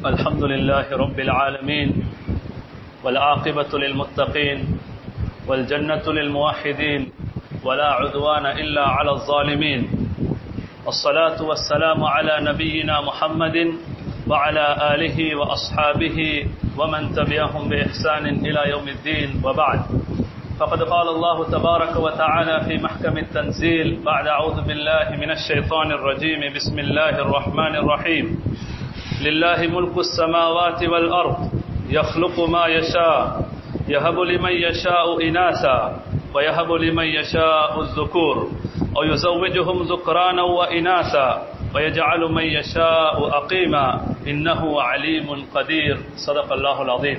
الحمد لله رب العالمين والعاقبة للمتقين والجنة للموحدين ولا عدوان إلا على الظالمين والصلاة والسلام على نبينا محمد وعلى آله وأصحابه ومن تبعهم بإحسان إلى يوم الدين وبعد فقد قال الله تبارك وتعالى في محكم التنزيل بعد أعوذ بالله من الشيطان الرجيم بسم الله الرحمن الرحيم لله ملك السماوات والأرض يخلق ما يشاء يهب لمن يشاء إناثا ويهب لمن يشاء الذكور أو يزوجهم ذكرانا وإناثا ويجعل من يشاء أقيما إنه عليم قدير صدق الله العظيم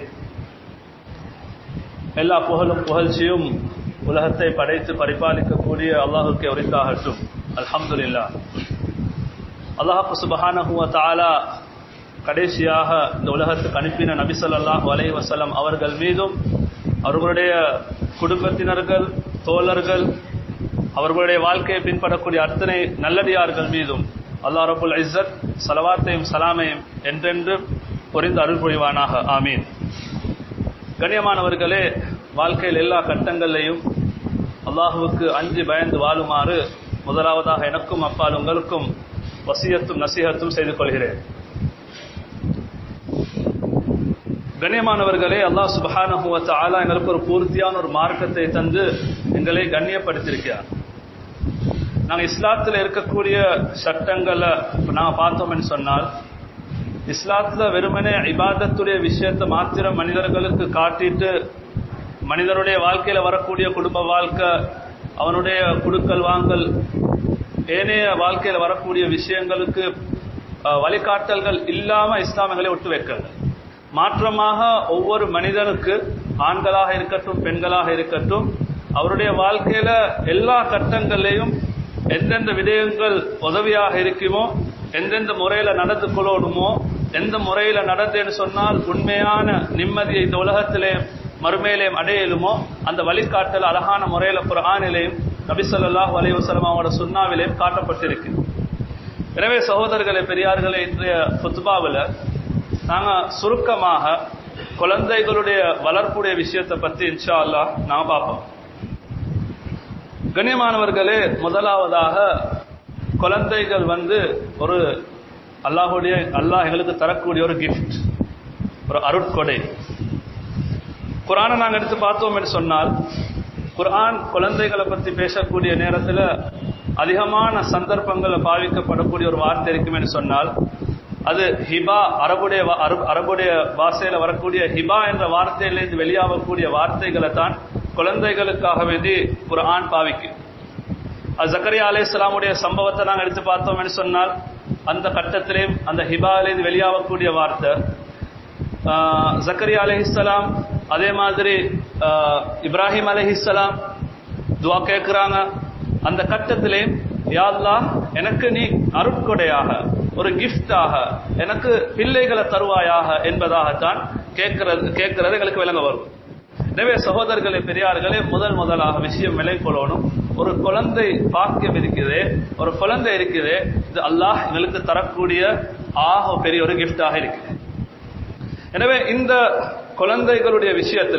எல்லா புகழும் புகழ்ச்சியும் உலகத்தை படைத்து பரிபாலிக்கக்கூடிய அல்லாஹுக்கு உரித்தாகட்டும் அல்ஹம்துலில்லா அல்லாஹு சுபஹானஹுவ தாலா கடைசியாக இந்த உலகத்துக்கு அனுப்பின நபி ஸல்லல்லாஹு அலைஹி வஸல்லம் அவர்கள் மீதும் அவர்களுடைய குடும்பத்தினர்கள் தோழர்கள் அவர்களுடைய வாழ்க்கையை பின்பற்றக்கூடிய அத்தனை நல்லடியார்கள் மீதும் அல்லாஹ் ரபுல் இஸ்ஸத் சலவாத்தையும் சலாமையும் என்றென்று பொறிந்து அருள் புரிவானாக ஆமீன் கண்ணியமானவர்களே வாழ்க்கையில் எல்லா கட்டங்களையும் அல்லாஹுவுக்கு அஞ்சு பயந்து வாழுமாறு முதலாவதாக எனக்கும் அப்பால் உங்களுக்கும் வசியத்தும் நசீகத்தும் செய்து கொள்கிறேன் கண்ணியமானவர்களே அல்லாஹ் சுபஹானஹுவத்த ஆலா எங்களுக்கு ஒரு பூர்த்தியான ஒரு மார்க்கத்தை தந்து எங்களை கண்ணியப்படுத்தியிருக்கிறார் நாங்கள் இஸ்லாத்தில் இருக்கக்கூடிய சட்டங்களை நாங்கள் பார்த்தோம்னு சொன்னால் இஸ்லாத்தில் வெறுமனே இபாதத்துடைய விஷயத்தை மாத்திரம் மனிதர்களுக்கு காட்டிட்டு மனிதனுடைய வாழ்க்கையில வரக்கூடிய குடும்ப வாழ்க்கை அவனுடைய குடுக்கல் வாங்கல் ஏனைய வாழ்க்கையில வரக்கூடிய விஷயங்களுக்கு வழிகாட்டல்கள் இல்லாம இஸ்லாமியங்களை விட்டு வைக்கல மாற்றமாக ஒவ்வொரு மனிதனுக்கு ஆண்களாக இருக்கட்டும் பெண்களாக இருக்கட்டும் அவருடைய வாழ்க்கையில எல்லா கட்டங்களையும் எந்தெந்த விடயங்கள் உதவியாக இருக்குமோ எந்தெந்த முறையில நடந்து கொள்ளணுமோ எந்த முறையில நடந்தேன்னு சொன்னால் உண்மையான நிம்மதியை இந்த உலகத்திலே மறுமையிலையும் அடையலுமோ அந்த வழிகாட்டல் அழகான முறையில குரானிலையும் நபிசல்லாஹ் வலைவசலம் அவனோட சுண்ணாவிலையும் காட்டப்பட்டிருக்கு எனவே சகோதரர்களே பெரியார்களே இன்றைய புத்துபாவில் நாங்க சுருக்கமாக குழந்தைகளுடைய வளர்ப்புடைய விஷயத்தை பத்தி இன்ஷா அல்லா நாங்க பார்ப்போம் கண்ணியமானவர்களே முதலாவதாக குழந்தைகள் வந்து ஒரு அல்லாஹுடைய அல்லாஹ் எங்களுக்கு தரக்கூடிய ஒரு கிஃப்ட் ஒரு அருட்கொடை குரானை நாங்கள் எடுத்து பார்த்தோம் என்று சொன்னால் குரான் குழந்தைகளை பற்றி பேசக்கூடிய நேரத்தில் அதிகமான சந்தர்ப்பங்களில் பாவிக்கப்படக்கூடிய ஒரு வார்த்தை இருக்கும் என்று சொன்னால் அது ஹிபா அரபுடைய அரபுடைய பாஷையில் வரக்கூடிய ஹிபா என்ற வார்த்தையிலிருந்து வெளியாகக்கூடிய வார்த்தைகளை தான் குழந்தைகளுக்காக வேண்டி குரான் பாவிக்கும் அது ஜக்கரியா அலே இஸ்லாமுடைய சம்பவத்தை நாங்கள் எடுத்து பார்த்தோம் என்று சொன்னால் அந்த கட்டத்திலேயும் அந்த ஹிபாலேருந்து வெளியாகக்கூடிய வார்த்தை ஜக்கரியா அலஹிஸ்லாம் அதே மாதிரி இப்ராஹிம் அலஹிஸ்லாம் துவா கேட்குறாங்க அந்த கட்டத்திலே யாழ்லா எனக்கு நீ அருட்கொடையாக ஒரு கிஃப்டாக எனக்கு பிள்ளைகளை தருவாயாக என்பதாகத்தான் கேட்கறது கேட்கறது எங்களுக்கு விளங்க வரும் எனவே சகோதரர்களே பெரியார்களே முதல் முதலாக விஷயம் விலை கொள்ளணும் ஒரு குழந்தை பாக்கியம் இருக்குது ஒரு குழந்தை இருக்குது இது அல்லாஹ் எங்களுக்கு தரக்கூடிய ஆக பெரிய ஒரு கிஃப்டாக இருக்குது எனவே இந்த குழந்தைகளுடைய விஷயத்துல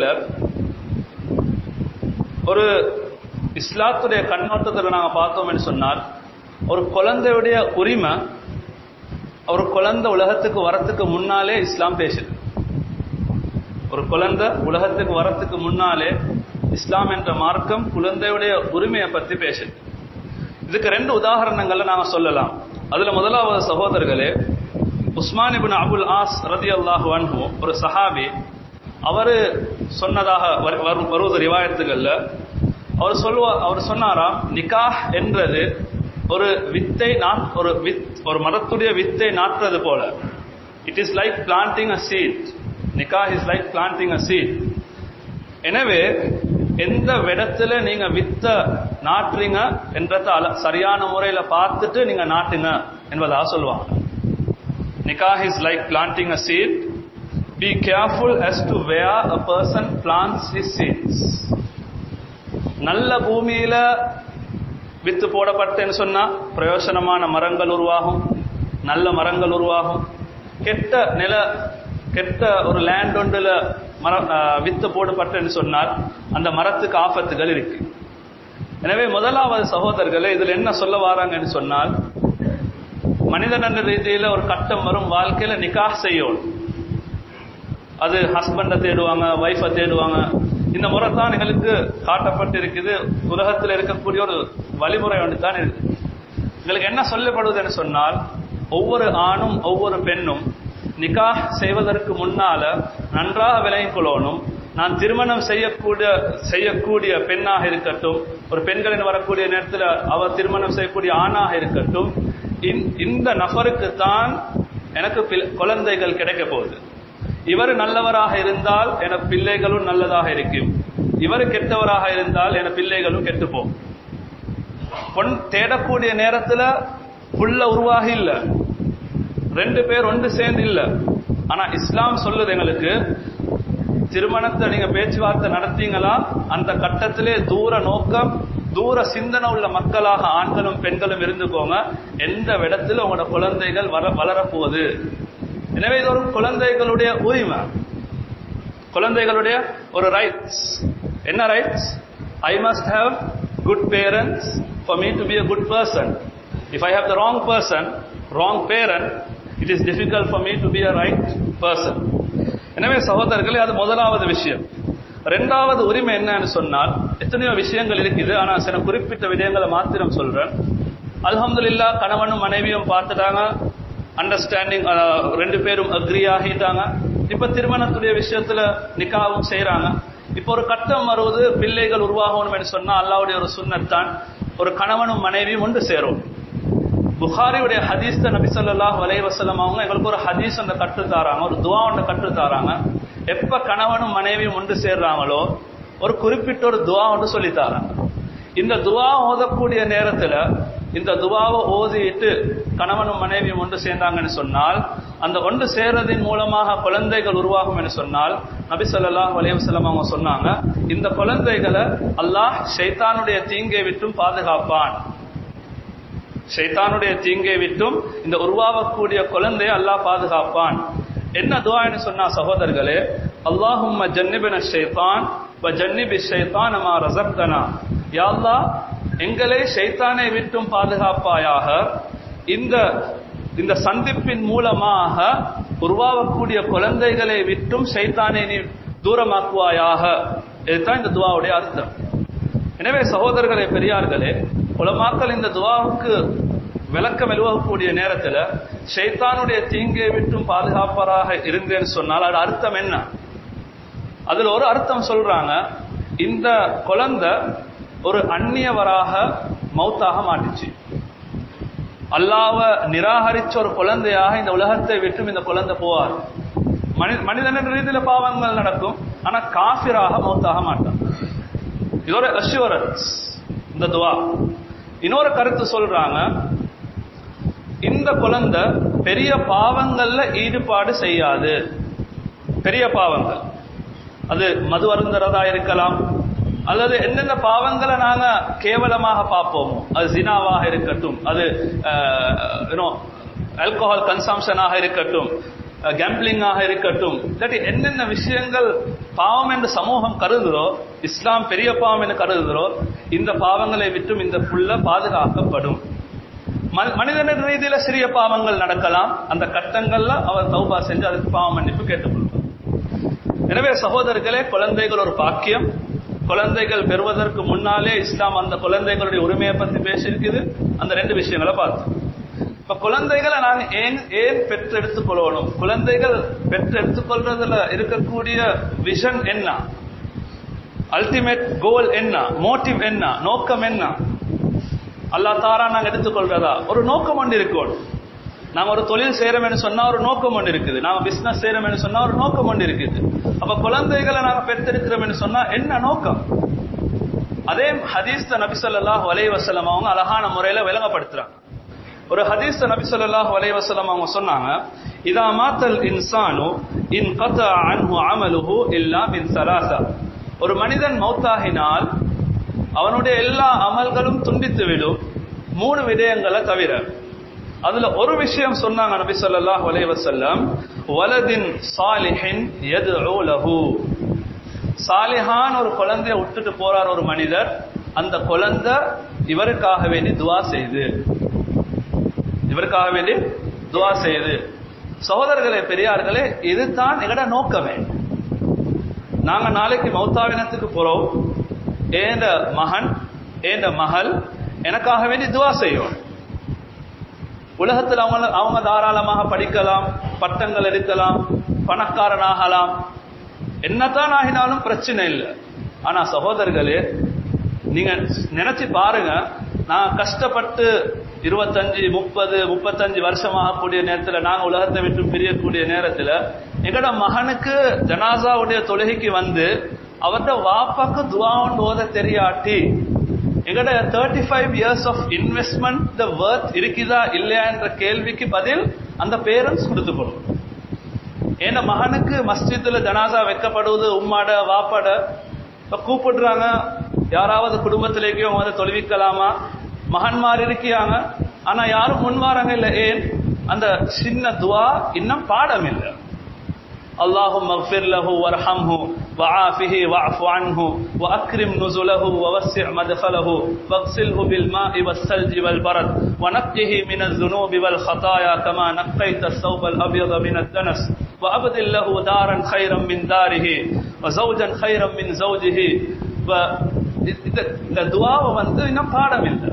ஒரு இஸ்லாத்துடைய கண்ணோட்டத்தில் நாங்கள் பார்த்தோம்னு சொன்னால் ஒரு குழந்தையுடைய உரிமை ஒரு குழந்தை உலகத்துக்கு வரத்துக்கு முன்னாலே இஸ்லாம் பேசுது ஒரு குழந்தை உலகத்துக்கு வரத்துக்கு முன்னாலே இஸ்லாம் என்ற மார்க்கம் குழந்தையுடைய உரிமையை பற்றி பேசுது இதுக்கு ரெண்டு உதாரணங்கள்ல நாங்கள் சொல்லலாம் அதுல முதலாவது சகோதரர்களே உஸ்மான் இபின் அபுல் ஆஸ் ரதி அல்லாஹு அன்ஹு ஒரு சஹாபி அவரு சொன்னதாக வருவது ரிவாயத்துகள்ல அவர் சொல்லுவா அவர் சொன்னாராம் நிகாஹ் என்றது ஒரு வித்தை ஒரு வித் ஒரு மரத்துடைய வித்தை நாட்டுறது போல it is like planting a seed nikah is like planting a seed எனவே எந்த விடத்துல நீங்க வித்த நாட்டுறீங்க என்றத சரியான முறையில பார்த்துட்டு நீங்க நாட்டுங்க என்பதாக சொல்லுவாங்க nikah is like planting a seed be careful as to where a person plants his seeds நல்ல பூமியில வித்து போடப்பட்டேன்னு சொன்னா பிரயோசனமான மரங்கள் உருவாகும் நல்ல மரங்கள் உருவாகும் கெட்ட நில கெட்ட ஒரு லேண்ட் ஒன்றுல மரம் அஹ், வித்து போடப்பட்டன்னு சொன்னால் அந்த மரத்துக்கு ஆபத்துகள் இருக்கு எனவே முதலாவது சகோதரர்களே இதுல என்ன சொல்ல வராங்கன்னு சொன்னால் மனிதன் என்ற ரீதியில ஒரு கட்டம் வரும் வாழ்க்கையில நிக்காஹ் செய்யணும் அது ஹஸ்பண்டை தேடுவாங்க ஒய்ஃபை தேடுவாங்க இந்த முறை தான் எங்களுக்கு காட்டப்பட்டிருக்குது உலகத்தில் இருக்கக்கூடிய ஒரு வழிமுறை ஒன்று தான் இருக்கு எங்களுக்கு என்ன சொல்லப்படுவதுன்னு சொன்னால் ஒவ்வொரு ஆணும் ஒவ்வொரு பெண்ணும் நிக்காஹ் செய்வதற்கு முன்னால நன்றாக விலகிக் கொள்ளணும் நான் திருமணம் செய்யக்கூடிய செய்யக்கூடிய பெண்ணாக இருக்கட்டும் ஒரு பெண்களின் வரக்கூடிய நேரத்தில் அவர் திருமணம் செய்யக்கூடிய ஆணாக இருக்கட்டும் இந்த- இந்த நபருக்கு தான் எனக்கு பிள்- குழந்தைகள் கிடைக்க போகுது இவர் நல்லவராக இருந்தால் என பிள்ளைகளும் நல்லதாக இருக்கும் இவர் கெட்டவராக இருந்தால் என பிள்ளைகளும் கெட்டுப்போம் பொன் தேடக்கூடிய நேரத்துல புள்ள உருவாகி இல்ல ரெண்டு பேர் ஒன்று சேர்ந்து இல்ல ஆனா இஸ்லாம் சொல்லுது எங்களுக்கு திருமணத்தை நீங்க பேச்சுவார்த்தை நடத்தீங்களா அந்த கட்டத்திலே தூர நோக்கம் தூர சிந்தனை உள்ள மக்களாக ஆண்களும் பெண்களும் இருந்துக்கோங்க எந்த இடத்துல உங்களோட குழந்தைகள் வர வளரப்போகுது எனவே இது ஒரு குழந்தைகளுடைய உரிமை குழந்தைகளுடைய ஒரு ரைட்ஸ் என்ன rights I must have good parents for me to be a good person if I have the wrong person wrong parent it is difficult for me to be a right person எனவே சகோதரர்களே அது முதலாவது விஷயம் ரெண்டாவது உரிமை என்னன்னு சொன்னால் எத்தனையோ விஷயங்கள் இருக்குது ஆனா சில குறிப்பிட்ட விடயங்களை மாத்திரம் சொல்றேன் அல்ஹம்துலில்லாஹ் கணவனும் மனைவியும் பார்த்துட்டாங்க அண்டர்ஸ்டாண்டிங் ரெண்டு பேரும் அக்ரி ஆகிட்டாங்க இப்ப திருமணத்துடைய விஷயத்துல நிக்காவும் செய்றாங்க இப்போ ஒரு கட்டம் வருவது பிள்ளைகள் உருவாகணும் என்று சொன்னா அல்லாவுடைய ஒரு சுன்னத்தான் ஒரு கணவனும் மனைவியும் ஒன்று சேரும் புகாரியுடைய ஹதீஸ் நபி ஸல்லல்லாஹு அலைஹி வஸல்லம் அவங்க எங்களுக்கு ஒரு ஹதீஸ் ஒன்று கற்று தாராங்க ஒரு துவா ஒன்று கற்று தாராங்க எப்ப கணவனும் மனைவியும் ஒன்று சேர்றாங்களோ ஒரு குறிப்பிட்ட ஒரு துவா ஒன்று சொல்லி தாராங்க இந்த துவா ஓதக்கூடிய நேரத்துல இந்த துவாவை ஓதிட்டு கணவனும் மனைவியும் ஒன்று சேர்ந்தாங்கன்னு சொன்னால் அந்த ஒன்று சேர்றதின் மூலமாக குழந்தைகள் உருவாகும் என்று சொன்னால் நபி ஸல்லல்லாஹு அலைஹி வஸல்லம் அவங்க சொன்னாங்க இந்த குழந்தைகளை அல்லாஹ் ஷைத்தானுடைய தீங்கை விட்டும் பாதுகாப்பான் ஷைத்தானுடைய தீங்கை விட்டும் இந்த உருவாகக்கூடிய குழந்தையை அல்லாஹ் பாதுகாப்பான் என்ன துவான்னு சொன்னா சகோதரர்களே அல்லாஹும்ம ஜன்னிபின ஷைத்தான் வ ஜன்னிபி ஷைத்தான் மா ரஸக்தனா யா அல்லாஹ் எங்களை ஷைத்தானை விட்டும் பாதுகாப்பாயாக இந்த இந்த சந்திப்பின் மூலமாக உருவாகக்கூடிய குழந்தைகளை விட்டும் ஷைத்தானை நீ தூரமாக்குவாயாக இதுதான் இந்த துவாவுடைய அர்த்தம் எனவே சகோதரர்களே பெரியார்களே உலமாக்கள் இந்த துவாவுக்கு விளக்கம் எழுவக்கூடிய நேரத்துல ஷைத்தானுடைய தீங்கை விட்டும் பாதுகாப்பராக இருந்தேன்னு சொன்னால் அது அர்த்தம் என்ன அதுல ஒரு அர்த்தம் சொல்றாங்க இந்த குழந்தை ஒரு அந்நியவராக மௌத்தாக மாட்டுச்சு அல்லாவ நிராகரிச்ச ஒரு குழந்தையாக இந்த உலகத்தை விட்டும் இந்த குழந்தை போவார் மனி- மனிதன் என்ற ரீதியில பாவங்கள் நடக்கும் ஆனா காஃபிராக மௌத்தாக மாட்டான் இதோட அஷூரன்ஸ் இந்த துவா இன்னொரு கருத்து சொல்றாங்க இந்த குழந்தை பெரிய பாவங்கள்ல ஈடுபாடு செய்யாது பெரிய பாவங்கள் அது மது அருந்துறதா இருக்கலாம் அல்லது எந்தெந்த பாவங்களை நாங்க கேவலமாக பார்ப்போமோ அது ஜினாவாக இருக்கட்டும் அது ஆல்கஹால் கன்சம்ஷனாக இருக்கட்டும் கேம்பிளிங்காக இருக்கட்டும் இல்லாட்டி என்னென்ன விஷயங்கள் பாவம் என்று சமூகம் கருதுதோ இஸ்லாம் பெரிய பாவம் என்று கருதுதோ இந்த பாவங்களை விட்டும் இந்த புள்ள பாதுகாக்கப்படும் ம- மனிதனின் ரீதியில சிறிய பாவங்கள் நடக்கலாம் அந்த கட்டங்கள்ல அவர் தௌபா செஞ்சு அதுக்கு பாவ மன்னிப்பு கேட்டுக்கொள்வார் எனவே சகோதரர்களே குழந்தைகள் ஒரு பாக்கியம் குழந்தைகள் பெறுவதற்கு முன்னாலே இஸ்லாம் அந்த குழந்தைகளுடைய உரிமையை பத்தி பேசியிருக்குது அந்த ரெண்டு விஷயங்களை பார்த்தோம் இப்ப குழந்தைகளை நாங்க ஏன் ஏன் பெற்றெடுத்துக் கொள்ளணும் குழந்தைகள் பெற்றெடுத்துக் கொள்றதுல இருக்கக்கூடிய விஷன் என்ன அல்டிமேட் கோல் என்ன மோட்டிவ் என்ன நோக்கம் என்ன அல்லாஹ் தாரா நாங்க எடுத்துக்கொள்றதா ஒரு நோக்கம் ஒன்று இருக்கணும் நாங்க ஒரு தொழில் செய்யறோம்னு சொன்னா ஒரு நோக்கம் ஒன்று இருக்குது நாம பிசினஸ் செய்யறோம்னு சொன்னா ஒரு நோக்கம் ஒன்று இருக்குது அப்ப குழந்தைகளை நாங்க பெற்றெடுக்கிறோம்னு சொன்னா என்ன நோக்கம் அதே ஹதீஸ் நபி ஸல்லல்லாஹு அலைஹி வஸல்லம் அவங்க அழகான முறையில விளங்கப்படுத்துறாங்க ஒரு ஹதீஸ் நபி ஸல்லல்லாஹு அலைஹி வஸல்லம் அவங்க சொன்னாங்க இதா மாத்தல் இன்சானு இன் கதா அன்ஹு அமலுஹு இல்லா மின் சலாசா ஒரு மனிதன் மௌத்தாகினால் அவனுடைய எல்லா அமல்களும் துண்டித்து விடும் மூணு விடயங்களை தவிர அதுல ஒரு விஷயம் சொன்னாங்க நபி ஸல்லல்லாஹு அலைஹி வஸல்லம் வலதின் சாலிஹின் யதுஉ லஹு சாலிஹான் ஒரு குழந்தைய விட்டுட்டு போறார் ஒரு மனிதர் அந்த குழந்தை இவருக்காக வேண்டி துவா செய்து இவருக்காக வேண்டி துவா செய்து சகோதரர்களே பெரியார்களே இதுதான் எங்கட நோக்கமே நாங்க நாளைக்கு மௌத்தாவினத்துக்கு போறோம் ஏந்த மகன் ஏந்த மகள் எனக்காக வேண்டி துவா செய்யும் உலகத்தில் அவங்க அவங்க தாராளமாக படிக்கலாம் பட்டங்கள் எடுக்கலாம் பணக்காரனாகலாம் என்னத்தான் ஆகினாலும் பிரச்சனை இல்லை ஆனா சகோதரர்களே நீங்க நினைச்சு பாருங்க நான் கஷ்டப்பட்டு இருபத்தஞ்சு முப்பது முப்பத்தஞ்சு வருஷமாக கூடிய நேரத்துல நாங்க உலகத்தை விட்டு பிரியக்கூடிய நேரத்துல எங்கட மகனுக்கு ஜனாசாவுடைய தொழுகைக்கு வந்து அவர்த வாப்பாக்கு துவாவுன்னு ஓத தெரியாட்டி எங்கட thirty five years of investment the worth இருக்குதா இல்லையா என்ற கேள்விக்கு பதில் அந்த பேரண்ட்ஸ் கொடுத்துக்கணும் ஏன்னா மகனுக்கு மஸ்ஜித்துல ஜனாசா வைக்கப்படுவது உம்மாட வாப்பாட இப்ப கூப்பிடுறாங்க யாராவது குடும்பத்திலேக்கோ வந்து தொழுவிக்கலாமா மகன்மார் இருக்கியாங்க ஆனா யாரும் முன் வராங்க இல்ல ஏன் அந்த சின்ன துவா இன்னும் பாடம் இல்லை اللهم اغفر له وارحمه وعافه واعف عنه واكرم نزله ووسع مدخله واغسله بالماء والثلج والبرد ونقه من الذنوب والخطايا كما نقيت الثوب الابيض من الدنس وابدل له دارا خيرا من داره وزوجا خيرا من زوجه و இந்த துவாவை வந்து இன்னும் பாடம் இல்லை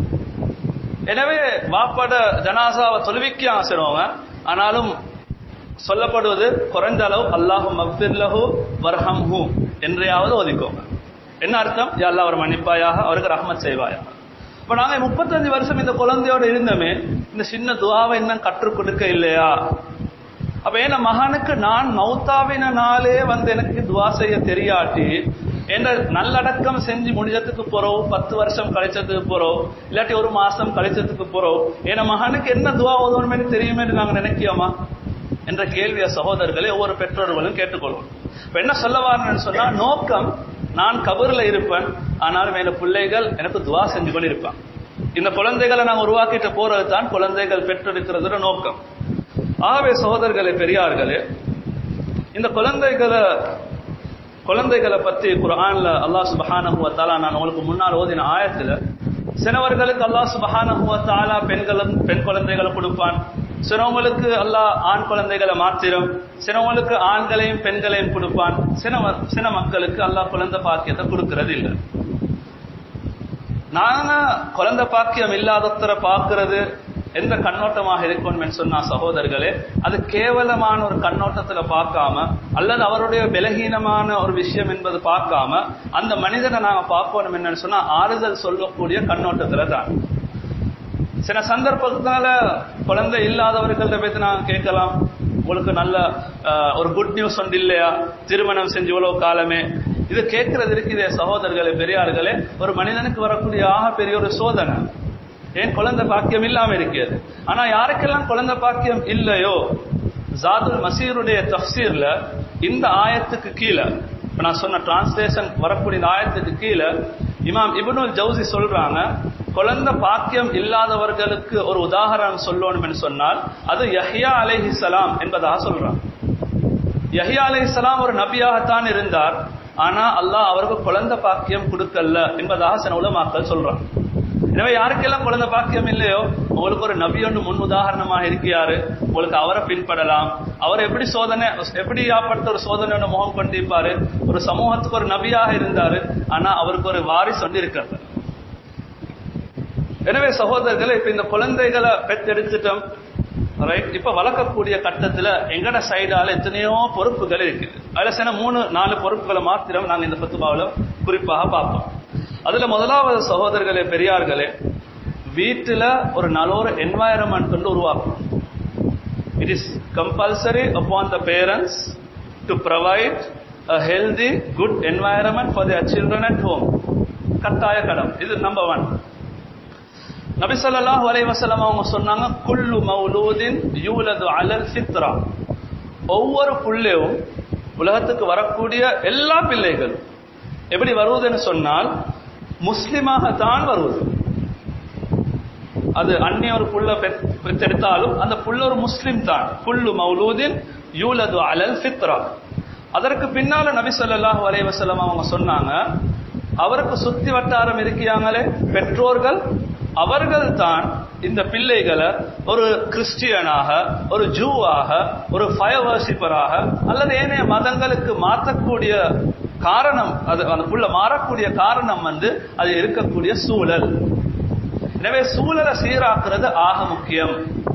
எனவே வாப்பாட ஜனாசாவை தொழுவிக்க ஆசிரவங்க ஆனாலும் சொல்லப்படுவது குறைஞ்ச அளவு அல்லாஹு மக்பிர்லஹு வர்ஹம்ஹு என்றையாவது ஒதுக்கோங்க என்ன அர்த்தம் அல்லா அவர் மன்னிப்பாயாக அவருக்கு ரஹ்மத் செய்வாயா இப்ப நாங்க முப்பத்தஞ்சு வருஷம் இந்த குழந்தையோட இருந்தோமே இந்த சின்ன துவாவை இன்னும் கற்றுக் கொடுக்க இல்லையா அப்ப என்ன மகனுக்கு நான் மௌத்தாவின நாளே வந்து எனக்கு துவா செய்ய தெரியாட்டி என்ன நல்லடக்கம் செஞ்சு முடிஞ்சதுக்கு போறோம் பத்து வருஷம் கழிச்சதுக்கு போறோம் இல்லாட்டி ஒரு மாசம் கழிச்சதுக்கு போறோம் என் மகனுக்கு என்ன துவா ஓதணுமே தெரியுமே நாங்க நினைக்கியோமா என்ற கேள்விய சகோதரர்களை ஒவ்வொரு பெற்றோர்களும் கேட்டுக்கொள்வோம் இப்ப என்ன சொல்ல வரணும்னு சொன்னா நோக்கம் நான் கபர்ல இருப்பேன் ஆனாலும் என் பிள்ளைகள் எனக்கு துவா செஞ்சு கொண்டு இருப்பான் இந்த குழந்தைகளை நான் உருவாக்கிட்டு போறது தான் குழந்தைகள் பெற்றெடுக்கிறதோட நோக்கம் ஆகவே சகோதரர்களே பெரியார்களே இந்த குழந்தைகளை குழந்தைகளை பத்தி குரான்ல அல்லாஹ் சுபஹானஹு வ தஆலா நான் உங்களுக்கு முன்னால் ஓதின ஆயத்துல சிலவர்களுக்கு அல்லாஹ் சுபஹானஹு வ தஆலா பெண்களும் பெண் குழந்தைகளை கொடுப்பான் சிலவங்களுக்கு அல்லாஹ் ஆண் குழந்தைகளை மாத்திரம் சிலவங்களுக்கு ஆண்களையும் பெண்களையும் கொடுப்பான் சில சில மக்களுக்கு அல்லாஹ் குழந்தை பாக்கியத்தை கொடுக்கறது இல்லை நாங்க குழந்தை பாக்கியம் இல்லாதத்தரை பார்க்கிறது எந்த கண்ணோட்டமாக இருக்கணும் சொன்னா சகோதரர்களே அது கேவலமான ஒரு கண்ணோட்டத்துல பார்க்காம அல்லது அவருடைய பலகீனமான ஒரு விஷயம் என்பது பார்க்காம அந்த மனிதனை நாங்க பார்க்கணும் என்னன்னு சொன்னா ஆறுதல் சொல்லக்கூடிய கண்ணோட்டத்துல தான் சில சந்தர்ப்பத்தால குழந்தை இல்லாதவர்கள்ட்ட போய் நாங்க கேட்கலாம் உங்களுக்கு நல்ல ஒரு குட் நியூஸ் ஒன்று இல்லையா திருமணம் செஞ்சு இவ்வளவு காலமே இது கேட்கறது இருக்குதே சகோதரர்களே பெரியார்களே ஒரு மனிதனுக்கு வரக்கூடிய ஆக பெரிய ஒரு சோதனை ஏன் குழந்தை பாக்கியம் இல்லாம இருக்கிறது ஆனா யாருக்கெல்லாம் குழந்தை பாக்கியம் இல்லையோ ஜாதுல் மசீருடைய தஃசீர்ல இந்த ஆயத்துக்கு கீழே இப்ப நான் சொன்ன டிரான்ஸ்லேஷன் வரக்கூடிய இந்த ஆயத்துக்கு கீழே இமாம் இபனுல் ஜவுசி சொல்றாங்க குழந்தை பாக்கியம் இல்லாதவர்களுக்கு ஒரு உதாரணம் சொல்லணும் சொன்னால் அது யஹ்யா அலைஹி சலாம் என்பதாக சொல்றாங்க யஹ்யா அலைஹி சலாம் ஒரு நபியாகத்தான் இருந்தார் ஆனா அல்லாஹ் அவருக்கு குழந்தை பாக்கியம் கொடுக்கல என்பதாக சில உலமாக்கள் சொல்றாங்க எனவே யாருக்கெல்லாம் குழந்தை பாக்கியம் இல்லையோ உங்களுக்கு ஒரு நபி ஒன்று முன் உதாரணமாக இருக்கிறாரு உங்களுக்கு அவரை பின்படலாம் அவர் எப்படி சோதனை எப்படி ஆப்பட்ட ஒரு சோதனை முகம் கொண்டிருப்பாரு ஒரு சமூகத்துக்கு ஒரு நபியாக இருந்தாரு ஆனா அவருக்கு ஒரு வாரிசு ஒன்று இருக்கிறது எனவே சகோதரர்களை இப்ப இந்த குழந்தைகளை பெற்றெடுத்துட்டோம் ரைட் இப்ப வளர்க்கக்கூடிய கட்டத்துல எங்கட சைடால எத்தனையோ பொறுப்புகள் இருக்குது அதுல சில மூணு நாலு பொறுப்புகளை மாத்திரம் நாங்க இந்த பத்துபாவில குறிப்பாக பார்ப்போம் அதுல முதலாவது சகோதரர்களே பெரியார்களே வீட்டுல ஒரு நல்ல ஒரு என்வாயரன்மெண்ட் வந்து உருவாக்கும் it is compulsory upon the parents to provide a healthy good environment for their children at home கட்டாய கடம் இது நம்பர் ஒன் நபி ஸல்லல்லாஹு அலைஹி வஸல்லம் அவங்க சொன்னாங்க குல்லு மௌலூதின் யூலது அலல் ஃபித்ரா ஒவ்வொரு புள்ளையும் உலகத்துக்கு வரக்கூடிய எல்லா பிள்ளைகளும் எப்படி வருவதுன்னு சொன்னால் முஸ்லிமாக தான் வருவது அது அந்நிய ஒரு புள்ள பெத்- பெற்றெடுத்தாலும் அந்த புள்ள ஒரு முஸ்லிம் தான் குல்லு மௌலூதின் யூலது அலல் ஃபித்ரா அதற்கு பின்னால நபி ஸல்லல்லாஹு அலைஹி வஸல்லம் அவங்க சொன்னாங்க அவருக்கு சுத்தி வட்டாரம் இருக்கியாங்களே பெற்றோர்கள் அவர்கள் தான் இந்த பிள்ளைகளை ஒரு கிறிஸ்டியனாக ஒரு ஜூவாக ஒரு ஃபயர் வர்ஷிப்பராக அல்லது ஏனைய மதங்களுக்கு மாற்றக்கூடிய காரணம் அது அந்த புள்ள மாறக்கூடிய காரணம் வந்து அது இருக்கக்கூடிய சூழல் எனவே சூழலை சீராக்குறது ஆக முக்கியம்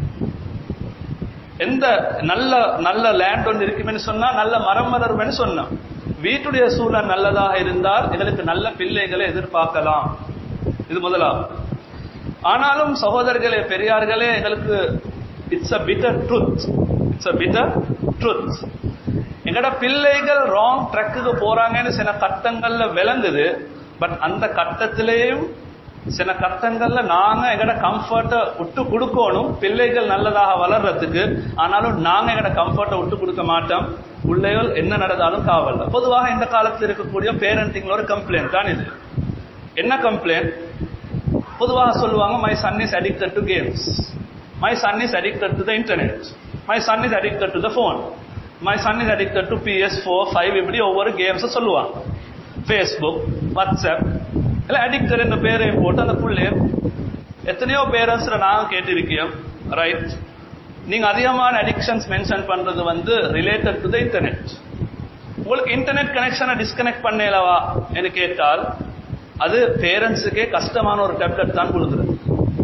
எந்த நல்ல நல்ல லேண்ட் ஒன்று இருக்குமென்னு சொன்னா நல்ல மரம் வளரும்னு சொன்னோம் வீட்டுடைய சூழல் நல்லதாக இருந்தால் எங்களுக்கு நல்ல பிள்ளைகளை எதிர்பார்க்கலாம் இது முதலாவது ஆனாலும் சகோதரர்களே பெரியார்களே எங்களுக்கு it's a bitter truth it's a bitter truth எங்கட பிள்ளைகள் ராங் ட்ரக்குக்கு போறாங்கன்னு சில கட்டங்கள்ல விளங்குது பட் அந்த கட்டத்திலேயும் சில கட்டங்கள்ல நாங்க எங்கட கம்ஃபர்ட்டை விட்டு கொடுக்கணும் பிள்ளைகள் நல்லதாக வளர்றதுக்கு ஆனாலும் நாங்க எங்கட கம்ஃபர்ட்டை விட்டு கொடுக்க மாட்டோம் பிள்ளைகள் என்ன நடந்தாலும் காவல் பொதுவாக இந்த காலத்தில் இருக்கக்கூடிய பேரண்டிங்ல ஒரு கம்ப்ளைண்ட் தான் இது என்ன கம்ப்ளைண்ட் பொதுவாக சொல்லுவாங்க my son is addicted to games my son is addicted to the internet my son is addicted to the phone my son is addicted to PS four five இப்படி ஒவ்வொரு கேம்ஸை சொல்லுவாங்க ஃபேஸ்புக் வாட்ஸ்அப் இல்லை addicted என்ற பேரையும் போட்டு அந்த புள்ளைய எத்தனையோ பேரண்ட்ஸ்ல நாங்க கேட்டிருக்கோம் ரைட் நீங்க அதிகமான அடிக்ஷன்ஸ் மென்ஷன் பண்றது வந்து ரிலேட்டட் டு த இன்டர்நெட் உங்களுக்கு இன்டர்நெட் கனெக்ஷனை டிஸ்கனெக்ட் பண்ணலவா என்று கேட்டால் அது பேரண்ட்ஸுக்கே கஷ்டமான ஒரு டேப்லெட் தான் கொடுக்குறது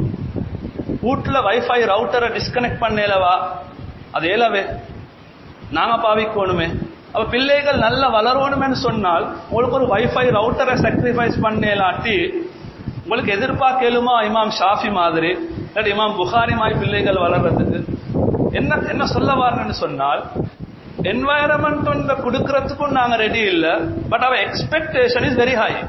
வீட்டுல வைஃபை ரவுட்டரை டிஸ்கனெக்ட் பண்ணலவா அது ஏலவே நாங்க பாவிக்கணுமே அப்ப பிள்ளைகள் நல்ல வளரணும்னு சொன்னால் உங்களுக்கு ஒரு வைஃபை ரவுட்டரை சாக்ரிஃபைஸ் பண்ணலாட்டி உங்களுக்கு எதிர்பார்க்கலுமா இமாம் ஷாஃபி மாதிரி இல்லாட்டி இமாம் புகாரி மாதிரி பிள்ளைகள் வளர்றதுக்கு என்ன என்ன சொல்ல வாரன்னு சொன்னால் என்வாயரன்மெண்ட் ஒன்று கொடுக்கறதுக்கும் நாங்க ரெடி இல்ல but our expectation is very high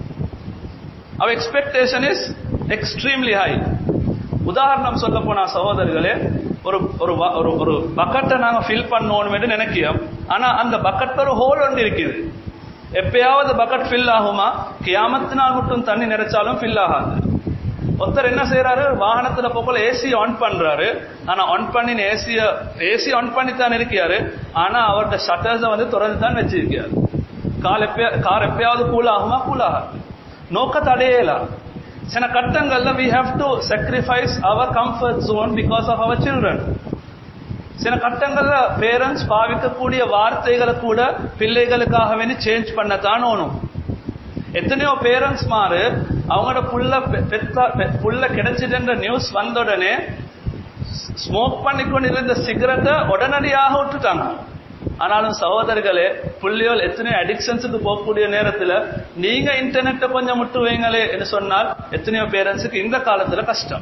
our expectation is extremely high உதாரணம் சொல்ல போனா சகோதரர்களே ஒரு ஒரு வ- ஒரு ஒரு பக்கெட்டை நாங்க ஃபில் பண்ணணும்னு நினைக்கிறோம் ஆனா அந்த பக்கெட் ஒரு ஹோல் ஒன்று இருக்குது எப்பயாவது பக்கெட் ஃபில் ஆகுமா கியாமத்தினால் மட்டும் தண்ணி நிறைச்சாலும் ஃபில் ஆகாது ஒருத்தர் என்ன செய்யறாரு வாகனத்துல போகல ஏசி ஆன் பண்றாரு ஆனா ஆன் பண்ணின ஏசிய ஏசி ஆன் பண்ணி தான் இருக்காரு ஆனா அவர்கிட்ட ஷட்டர்ஸை வந்து திறந்து தான் வச்சிருக்காரு கால் எப்பயா கார் எப்பயாவது கூல் ஆகுமா கூல் ஆகாது நோக்கத்தை அடையலாம் சில கட்டங்கள்ல we have to sacrifice our comfort zone because of our children சில கட்டங்கள்ல பேரண்ட்ஸ் பாவிக்கக்கூடிய வார்த்தைகளை கூட பிள்ளைகளுக்காக வேண்டி சேஞ்ச் பண்ணத்தான் ஓணும் எத்தனையோ பேரண்ட்ஸ் மாறு அவங்களோட புள்ள பெ- பெத்தா பெ- புள்ள கிடைச்சிட்டுன்ற நியூஸ் வந்த உடனே ஸ்மோக் பண்ணி கொண்டிருந்த சிகரெட்டை உடனடியாக விட்டுட்டாங்க ஆனாலும் சகோதரர்களே புள்ளியோல் எத்தனையோ அடிக்ஷன்ஸுக்கு போகக்கூடிய நேரத்துல நீங்க இன்டர்நெட்டை கொஞ்சம் முட்டு வைங்களே என்று சொன்னால் எத்தனையோ பேரண்ட்ஸுக்கு இந்த காலத்துல கஷ்டம்